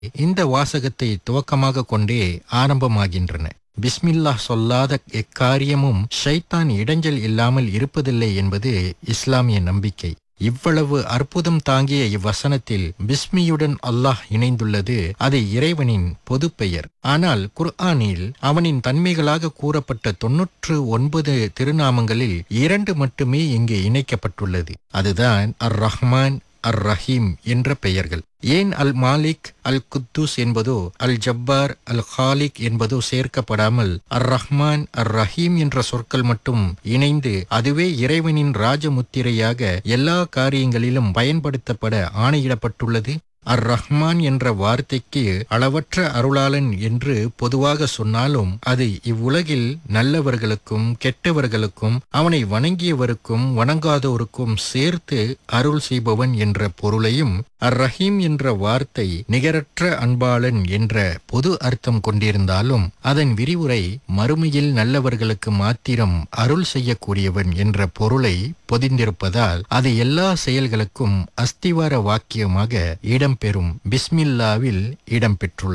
இந்த வாசகத்தை துவக்கமாக கொண்டே ஆரம்பமாகின்றன பிஸ்மில்லாஹ் சொல்லாத எக்காரியமும் ஷைத்தான் இடைஞ்சல் இல்லாமல் இருப்பதில்லை என்பது இஸ்லாமிய நம்பிக்கை இவ்வளவு அற்புதம் தாங்கிய இவ்வசனத்தில் பிஸ்மியுடன் அல்லாஹ் இணைந்துள்ளது அது இறைவனின் பொதுப்பெயர் ஆனால் குர்ஆனில் அவனின் தன்மைகளாக கூறப்பட்ட தொன்னூற்று ஒன்பது திருநாமங்களில் இரண்டு மட்டுமே இங்கு இணைக்கப்பட்டுள்ளது அதுதான் அர் ரஹ்மான் அர் ரஹீம் என்ற பெயர்கள் ஏன் அல் மாலிக் அல் குத்தூஸ் என்பதோ அல் ஜப்பார் அல் ஹாலிக் என்பதோ சேர்க்கப்படாமல் அர் ரஹ்மான் அர் ரஹீம் என்ற சொற்கள் மட்டும் இணைந்து அதுவே இறைவனின் ராஜமுத்திரையாக எல்லா காரியங்களிலும் பயன்படுத்தப்பட ஆணையிடப்பட்டுள்ளது அர் ரஹ்மான் என்ற வார்த்தைக்கு அளவற்ற அருளாளன் என்று பொதுவாக சொன்னாலும் அது இவ்வுலகில் நல்லவர்களுக்கும் கெட்டவர்களுக்கும் அவனை வணங்கியவருக்கும் வணங்காதோருக்கும் சேர்த்து அருள் செய்பவன் என்ற பொருளையும் அர் ரஹீம் என்ற வார்த்தை நிகரற்ற அன்பாளன் என்ற பொது அர்த்தம் கொண்டிருந்தாலும் அதன் விரிவுரை மறுமையில் நல்லவர்களுக்கு மாத்திரம் அருள் செய்யக்கூடியவன் என்ற பொருளை பொதிந்திருப்பதால் அது எல்லா செயல்களுக்கும் அஸ்திவார வாக்கியமாக இடம்பெறும் பிஸ்மில்லாவில் இடம்பெற்றுள்ளது